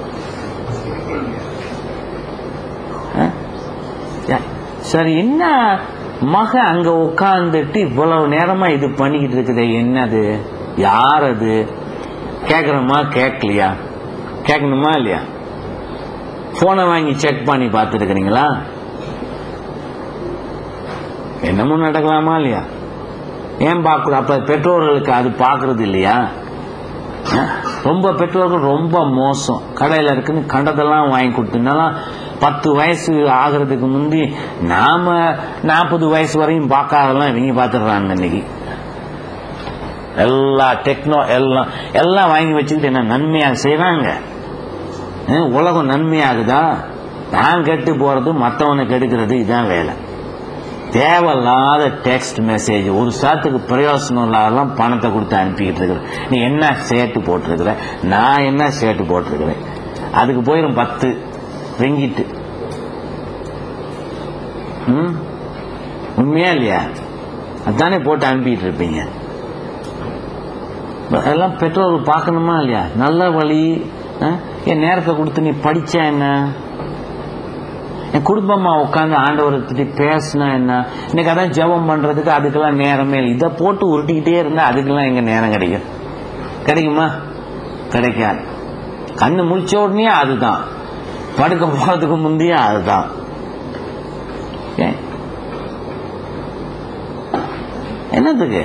ஆ? யா- சரி என்ன மக அங்க உட்கார்ந்துட்டு இவ்வளவு நேரமா இது பண்ணிக்கிட்டு இருக்குது என்னது யார் அது கேட்கணுமா கேட்கலையா கேட்கணுமா இல்லையா போனை வாங்கி செக் பண்ணி பார்த்துருக்கிறீங்களா என்னமோ நடக்கலாமா இல்லையா ஏன் பார்க்கக்கூடாது அப்ப பெற்றோர்களுக்கு அது பார்க்கறது இல்லையா அஹ்? ரொம்ப பெற்றோர்கள் ரொம்ப மோசம் கடையில் இருக்குன்னு கண்டதெல்லாம் வாங்கி கொடுத்துனாலும் பத்து வயசு ஆகிறதுக்கு முந்தி நாம நாற்பது வயசு வரையும் பார்க்காதெல்லாம் இவங்க பார்த்துடுறாங்க இன்னைக்கு எல்லா டெக்னோ எல்லாம் எல்லாம் வாங்கி வச்சுக்கிட்டு என்ன நன்மையாக செய்றாங்க அஹ், உலகம் நன்மையாகுதா நான் கெட்டு போறது மற்றவனை கெடுக்கிறது இதுதான் வேலை தேவையில்லாத டெக்ஸ்ட் மெசேஜ் ஒரு சாத்துக்கு பிரயோசனம் இல்லாதெல்லாம் பணத்தை கொடுத்து அனுப்பிக்கிட்டு இருக்கிற நீ என்ன சேட்டு போட்டிருக்கிற நான் என்ன சேட்டு போட்டிருக்கிறேன் அதுக்கு போயிடும் பத்து ரிங்கிட்டு ம் உண்மையா இல்லையா அதானே போட்டு அனுப்பிட்டு இருப்பீங்க அதெல்லாம் பெற்றோர்கள் பார்க்கணுமா இல்லையா நல்ல வழி ஆ? என் நேரத்தை கொடுத்து நீ படிச்சா என்ன என் குடும்பமா உட்காந்து ஆண்டவரை பத்தி பேசினா என்ன இன்னைக்கு அதான் ஜெபம் பண்றதுக்கு அதுக்கெல்லாம் நேரமே இல்லை இதை போட்டு உருட்டிக்கிட்டே இருந்தா அதுக்கெல்லாம் எங்க நேரம் கிடைக்கும் கிடைக்குமா கிடைக்காது கண்ணு முழிச்ச உடனே அதுதான் படுக்க போறதுக்கு முந்தைய அதுதான் ஏன்? என்னத்துக்கு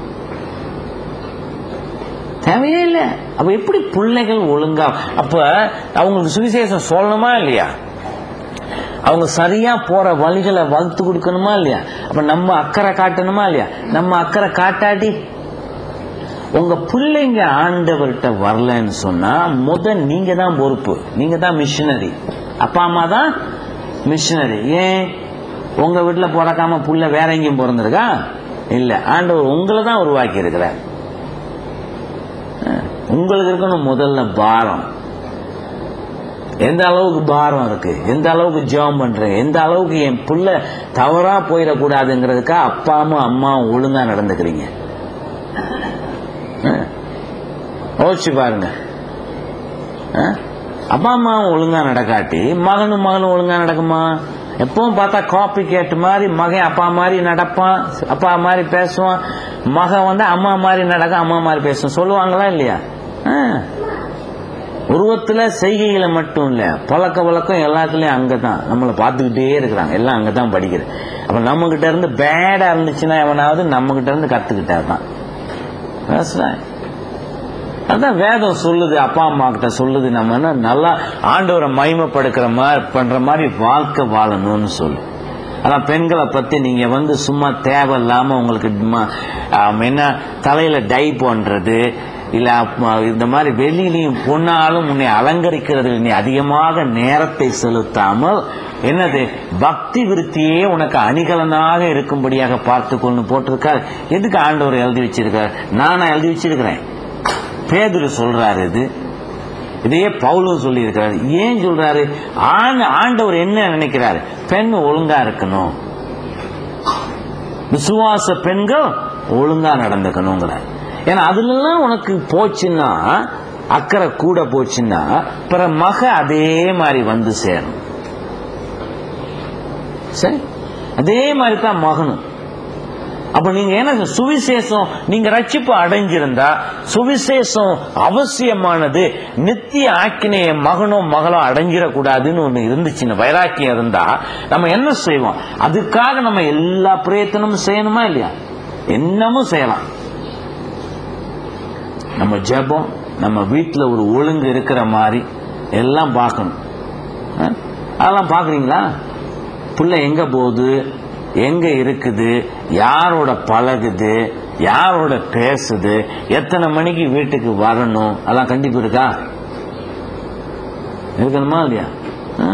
தேவையே இல்லை அப்ப எப்படி பிள்ளைகள் ஒழுங்கா அப்ப அவங்களுக்கு சுவிசேஷம் சொல்லணுமா இல்லையா அவங்க சரியா போற வழிகளை வகுத்து கொடுக்கணுமா இல்லையா அப்ப நம்ம அக்கறை காட்டணுமா இல்லையா நம்ம அக்கறை காட்டாட்டி உங்க பிள்ளைங்க ஆண்டவர்கிட்ட வரலன்னு சொன்னா முத நீங்க தான் பொறுப்பு நீங்க தான் மிஷினரி அப்பா அம்மா தான் மிஷினரி ஏன் உங்க வீட்டுல பிறக்காம புள்ள வேற எங்கேயும் பிறந்திருக்கா இல்ல ஆண்டவர் உங்களை தான் உருவாக்கி இருக்கிறார் அஹ், உங்களுக்கு இருக்கணும் முதல்ல பாரம் எந்த அளவுக்கு பாரம் இருக்கு எந்த அளவுக்கு ஜெபம் பண்றேன் எந்த அளவுக்கு என் புள்ள தவறா போயிடக்கூடாதுங்கிறதுக்கா அப்பாவும் அம்மாவும் ஒழுங்கா நடந்துக்கிறீங்க அஹ். யோசிச்சு பாருங்க அஹ்? அப்பா அம்மாவும் ஒழுங்கா நடக்காட்டி மகனும் மகனும் ஒழுங்கா நடக்குமா எப்பவும் பார்த்தா காப்பி கேட்டு மாதிரி மகன் அப்பா மாதிரி நடப்பான் அப்பா மாதிரி பேசுவான் மகன் வந்து அம்மா மாதிரி நடக்க அம்மா மாதிரி பேசும் சொல்லுவாங்களா இல்லையா அஹ். உருவத்துல செய்கையில மட்டும் இல்ல பழக்க வழக்கம் எல்லாத்துலயும் அங்கதான் நம்மளை பார்த்துக்கிட்டே இருக்கிறாங்க எல்லாம் அங்கதான் படிக்கிறேன் அப்ப நம்ம கிட்ட இருந்து பேடா இருந்துச்சுன்னா எவனாவது நம்ம கிட்ட இருந்து கத்துக்கிட்டா தான் That's right. அதான் வேதம் சொல்லுது அப்பா அம்மா கிட்ட சொல்லுது நம்ம என்ன நல்லா ஆண்டவரை மகிமைப்படுக்கிற மாதிரி பண்ற மாதிரி வாழ்க்கை வாழணும்னு சொல்லு அதான் பெண்களை பத்தி நீங்க வந்து சும்மா தேவையில்லாம உங்களுக்கு ம- ஆம், என்ன தலையில டை பண்றது இல்ல அப்ப இந்த மாதிரி வெளியிலையும் பொண்ணாலும் உன்னை அலங்கரிக்கிறது நீ அதிகமாக நேரத்தை செலுத்தாமல் என்னது பக்தி விருத்தியே உனக்கு அணிகலனாக இருக்கும்படியாக பார்த்துக்கொள்ளு போட்டிருக்கார் எதுக்கு ஆண்டவர் எழுதி வச்சிருக்கார் நானா எழுதி வச்சிருக்கிறேன் பேதுரு சொல்றாரு இது இதையே பவுலும் சொல்லி இருக்கிறாரு ஏன் சொல்றாரு ஆண் ஆண்டவர் என்ன நினைக்கிறாரு பெண் ஒழுங்கா இருக்கணும் விசுவாச பெண்கள் ஒழுங்கா நடந்துக்கணுங்கிறார் ஏன்னா அதுலலாம் உனக்கு போச்சுன்னா அக்கறை கூட போச்சுன்னா பிற மக அதே மாதிரி வந்து சேரும் சரி அதே மாதிரி தான் மகனும் அப்ப நீங்க என்ன சுவிசேஷம் நீங்க ரட்சிப்பு அடைஞ்சிருந்தா சுவிசேஷம் அவசியமானது நித்திய ஆக்கினைய மகனோ மகளோ அடைஞ்சிடக்கூடாதுன்னு ஒண்ணு இருந்துச்சுன்னு வைராக்கியம் இருந்தா நம்ம என்ன செய்வோம் அதுக்காக நம்ம எல்லா பிரயத்தனமும் செய்யணுமா இல்லையா என்னமும் செய்யலாம் நம்ம ஜெபம் நம்ம வீட்டுல ஒரு ஒழுங்கு இருக்கிற மாதிரி எல்லாம் பார்க்கணும் அஹ்? அதெல்லாம் பாக்குறீங்களா புள்ள எங்க போகுது எங்க இருக்குது யாரோட பழகுது யாரோட பேசுது எத்தனை மணிக்கு வீட்டுக்கு வரணும் அதெல்லாம் கண்டிப்பு இருக்கா இருக்கணுமா இல்லையா ஆ.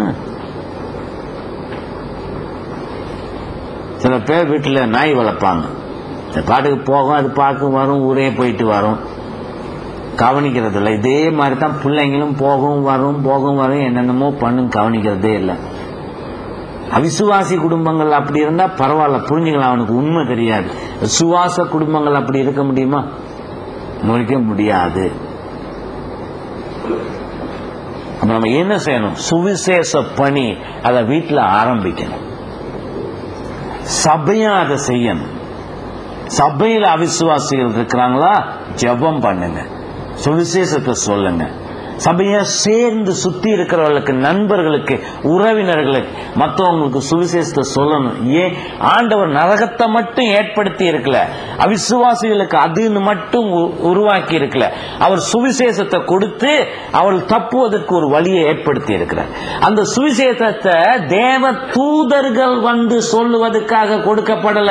சில பேர் வீட்டுல நாய் வளர்ப்பாங்க இந்த பாட்டுக்கு போகும் அது பார்க்கும் வரும் ஊரே போயிட்டு வரும் கவனிக்கிறது இல்லை இதே மாதிரி தான் பிள்ளைங்களும் போகும் வரும் போகும் வரும் என்னென்னமோ பண்ணும் கவனிக்கிறதே இல்லை அவிசுவாசி குடும்பங்கள் அப்படி இருந்தா பரவாயில்ல புரிஞ்சுக்கலாம் அவனுக்கு உண்மை தெரியாது விசுவாச குடும்பங்கள் அப்படி இருக்க முடியுமா முடிக்க முடியாது அப்ப நம்ம என்ன செய்யணும் சுவிசேஷ பணி அதை வீட்டில் ஆரம்பிக்கணும் சபையா அதை செய்யணும் சபையில் அவிசுவாசிகள் இருக்கிறாங்களா ஜெபம் பண்ணுங்க சுவிசேஷத்தை சொல்லுங்க சபையா சேர்ந்து சுத்தி இருக்கிறவர்களுக்கு நண்பர்களுக்கு உறவினர்களுக்கு மற்றவங்களுக்கு சுவிசேஷத்தை சொல்லணும் ஏன் ஆண்டவர் நரகத்தை மட்டும் ஏற்படுத்தி இருக்கல அவிசுவாசிகளுக்கு அதுன்னு மட்டும் உ- உருவாக்கி இருக்கல அவர் சுவிசேஷத்தை கொடுத்து அவள் தப்புவதற்கு ஒரு வழியை ஏற்படுத்தி இருக்கிறார் அந்த சுவிசேஷத்தை தேவ தூதர்கள் வந்து சொல்லுவதற்காக கொடுக்கப்படல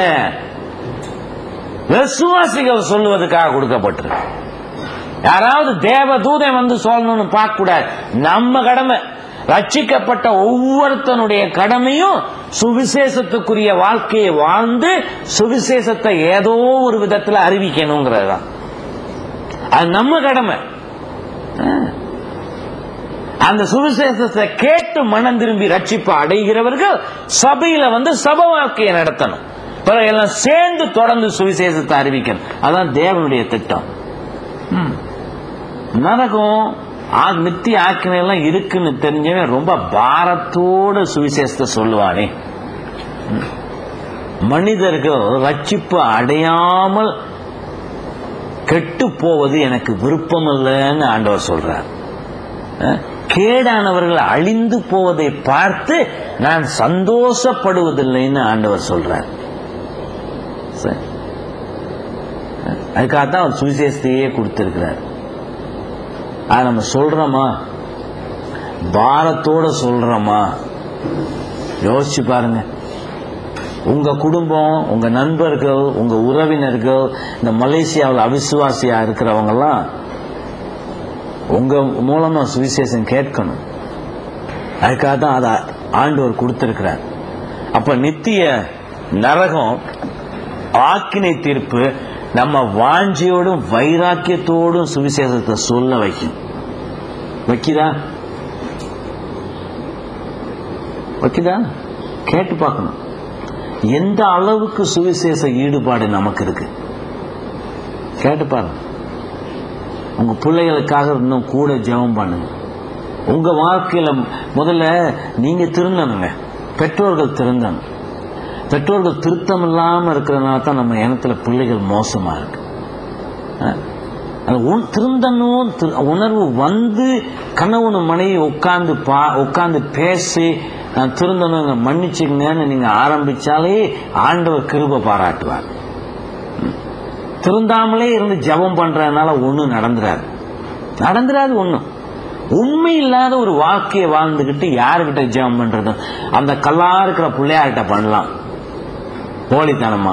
விசுவாசிகள் சொல்லுவதற்காக கொடுக்கப்பட்டிருக்கு யாராவது தேவ தூதன் வந்து சொல்லணும்னு பார்க்க கூடாது நம்ம கடமை ரட்சிக்கப்பட்ட ஒவ்வொருத்தனுடைய கடமையும் சுவிசேஷத்துக்குரிய வாழ்க்கையை வாழ்ந்து சுவிசேஷத்தை ஏதோ ஒரு விதத்துல அறிவிக்கணுங்கிறது தான் அது நம்ம கடமை ஆ. அந்த சுவிசேஷத்தை கேட்டு மனம் திரும்பி ரட்சிப்பு அடைகிறவர்கள் சபையில வந்து சபை வாழ்க்கையை நடத்தணும் பிறகு எல்லாம் சேர்ந்து தொடர்ந்து சுவிசேஷத்தை அறிவிக்கணும் அதான் தேவனுடைய திட்டம் ம். நரகம் ஆ- நித்திய ஆக்கினை எல்லாம் இருக்குன்னு தெரிஞ்சவன் ரொம்ப பாரத்தோட சுவிசேஷத்தை சொல்லுவானே ம். மனிதர்கள் ரட்சிப்பு அடையாமல் கெட்டு போவது எனக்கு விருப்பமில்லைன்னு ஆண்டவர் சொல்றார் அஹ், கேடானவர்கள் அழிந்து போவதை பார்த்து நான் சந்தோஷப்படுவதில்லைன்னு ஆண்டவர் சொல்றார் சரி. அஹ், அதுக்காகத்தான் அவர் சுவிசேஷத்தையே கொடுத்திருக்கிறார் அது நம்ம சொல்றோமா பாரத்தோட சொல்றோமா யோசிச்சு பாருங்க உங்க குடும்பம் உங்க நண்பர்கள் உங்க உறவினர்கள் இந்த மலேசியாவில் அவிசுவாசியா இருக்கிறவங்க எல்லாம் உங்க மூலமா சுவிசேஷம் கேட்கணும் அதுக்காக தான் அதை ஆண்டவர் கொடுத்திருக்கிறார் அப்ப நித்திய நரகம் ஆக்கினை தீர்ப்பு நம்ம வாஞ்சியோடும் வைராக்கியத்தோடும் சுவிசேஷத்தை சொல்ல வைக்கும் வைக்குதா வைக்குதா கேட்டு பார்க்கணும் எந்த அளவுக்கு சுவிசேஷ ஈடுபாடு நமக்கு இருக்கு கேட்டு பாருங்க உங்க பிள்ளைகளுக்காக இன்னும் கூட ஜெபம் பண்ணுங்க உங்க வாழ்க்கையில முதல்ல நீங்க திருந்தணுங்க பெற்றோர்கள் திருந்தணும் பெற்றோர்கள் திருத்தம் இல்லாம இருக்கிறதுனால தான் நம்ம இனத்துல பிள்ளைகள் மோசமா இருக்கு அஹ், அந்த உண்- திருந்தணும் திரு- உணர்வு வந்து கணவனு மனைவி உட்கார்ந்து பா உட்கார்ந்து பேசி நான் திருந்தணும் மன்னிச்சுங்கன்னு நீங்க ஆரம்பிச்சாலே ஆண்டவர் கிருபை பாராட்டுவார் திருந்தாமலே இருந்து ஜெபம் பண்றதுனால ஒண்ணும் நடந்துராது நடந்துராது ஒண்ணும் உண்மை இல்லாத ஒரு வாழ்க்கையை வாழ்ந்துகிட்டு யாருக்கிட்ட ஜெபம் பண்றது அந்த கல்லா இருக்கிற பிள்ளையார்கிட்ட பண்ணலாம் போலித்தனமா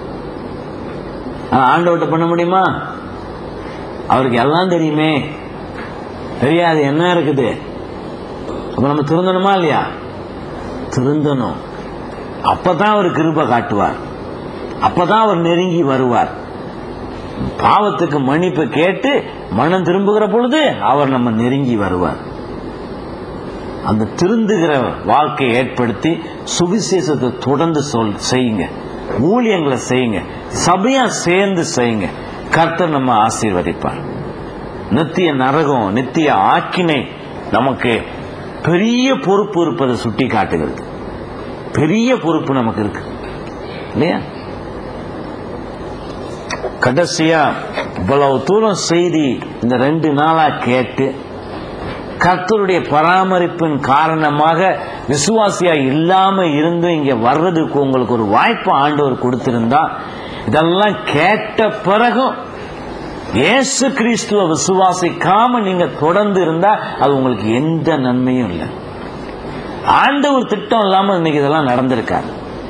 ஆனா ஆண்டவர்கிட்ட பண்ண முடியுமா அவருக்கு எல்லாம் தெரியுமே தெரியாது என்ன இருக்குது அப்ப நம்ம திருந்தணுமா இல்லையா திருந்தணும் அப்பதான் அவர் கிருபை காட்டுவார் அப்பதான் அவர் நெருங்கி வருவார் பாவத்துக்கு மன்னிப்பு கேட்டு மனம் திரும்புகிற பொழுது அவர் நம்ம நெருங்கி வருவார் அந்த திருந்துகிற வாழ்க்கையை ஏற்படுத்தி சுவிசேஷத்தை தொடர்ந்து சொல் செய்யுங்க ஊழியங்களை செய்யுங்க சபையா சேர்ந்து செய்யுங்க கர்த்தர் நம்ம ஆசீர்வதிப்பார் நித்திய நரகம் நித்திய ஆக்கினை நமக்கு பெரிய பொறுப்பு இருப்பதை சுட்டி காட்டுகிறது பெரிய பொறுப்பு நமக்கு இருக்கு இல்லையா கடைசியா இவ்வளவு தூரம் செய்தி இந்த ரெண்டு நாளா கேட்டு கர்த்தருடைய பராமரிப்பின் காரணமாக விசுவாசியா இல்லாம இருந்து இங்க வர்றதுக்கு உங்களுக்கு ஒரு வாய்ப்பு ஆண்டவர் கொடுத்திருந்தா இதெல்லாம் கேட்ட பிறகும் இயேசு கிறிஸ்துவ விசுவாசிக்காம நீங்க தொடர்ந்து இருந்தா அது உங்களுக்கு எந்த நன்மையும் இல்லை ஆண்டவர் திட்டம் இல்லாம இன்னைக்கு இதெல்லாம் நடந்திருக்காது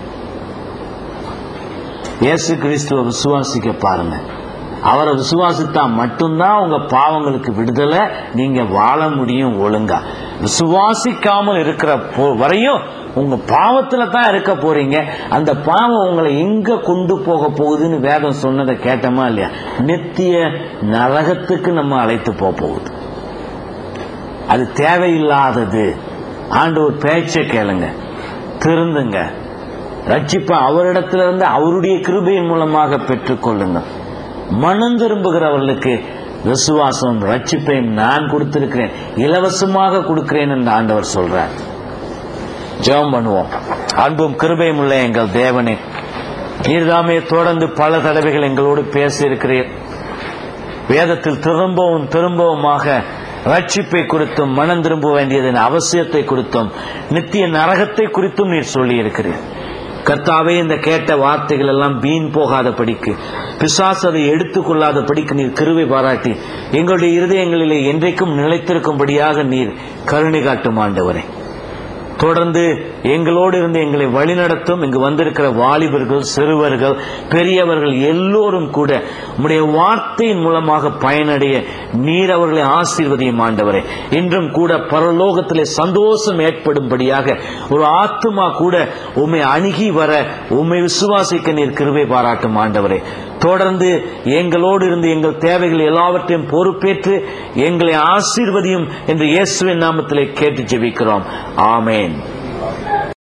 இயேசு கிறிஸ்துவ விசுவாசிக்க பாருங்க அவரை விசுவாசித்தா மட்டும்தான் உங்க பாவங்களுக்கு விடுதலை நீங்க வாழ முடியும் ஒழுங்கா விசுவாசிக்காமல் இருக்கிற போ- வரையும் உங்க பாவத்துல தான் இருக்க போறீங்க அந்த பாவம் உங்களை எங்க கொண்டு போக போகுதுன்னு வேதம் சொன்னதை கேட்டோமா இல்லையா நித்திய நரகத்துக்கு நம்ம அழைத்து போக போகுது அது தேவையில்லாதது ஆண்டவர் பேச்சை கேளுங்க திருந்துங்க ரட்சிப்பை அவரிடத்திலிருந்து அவருடைய கிருபையின் மூலமாக பெற்றுக்கொள்ளுங்க மனம் திரும்புகிறவர்களுக்கு விசுவாசம் ரட்சிப்பையும் நான் கொடுத்திருக்கிறேன் இலவசமாக கொடுக்கிறேன் என்று ஆண்டவர் சொல்றார் ஜெபம் பண்ணுவோம் அன்பும் கிருபையும் உள்ள எங்கள் தேவனே நீர்தாமே தொடர்ந்து பல தடவைகள் எங்களோடு பேசி இருக்கிறீர் வேதத்தில் திரும்பவும் திரும்பவுமாக ரட்சிப்பை குறித்தும் மனம் திரும்ப வேண்டியதன் அவசியத்தை குறித்தும் நித்திய நரகத்தை குறித்தும் நீர் சொல்லி இருக்கிறீர் கர்த்தாவே இந்த கேட்ட வார்த்தைகள் எல்லாம் வீண் போகாத படிக்கு பிசாசு அதை எடுத்துக்கொள்ளாத படிக்கு நீர் கிருவை பாராட்டி எங்களுடைய இருதயங்களிலே என்றைக்கும் நிலைத்திருக்கும்படியாக நீர் கருணை காட்டும் ஆண்டவரே தொடர்ந்து எங்களோடு இருந்து எங்களை வழிநடத்தும் இங்கு வந்திருக்கிற வாலிபர்கள் சிறுவர்கள் பெரியவர்கள் எல்லோரும் கூட உம்முடைய வார்த்தையின் மூலமாக பயனடைய நீர் அவர்களை ஆசீர்வதியும் ஆண்டவரே இன்றும் கூட பரலோகத்திலே சந்தோஷம் ஏற்படும்படியாக ஒரு ஆத்துமா கூட உம்மை அணுகி வர உம்மை விசுவாசிக்க நீர் கிருபை பாராட்டும் ஆண்டவரே தொடர்ந்து எங்களோடு இருந்து எங்கள் தேவைகள் எல்லாவற்றையும் பொறுப்பேற்று எங்களை ஆசீர்வதியும் என்று இயேசுவின் நாமத்திலே கேட்டு ஜெபிக்கிறோம் ஆமேன்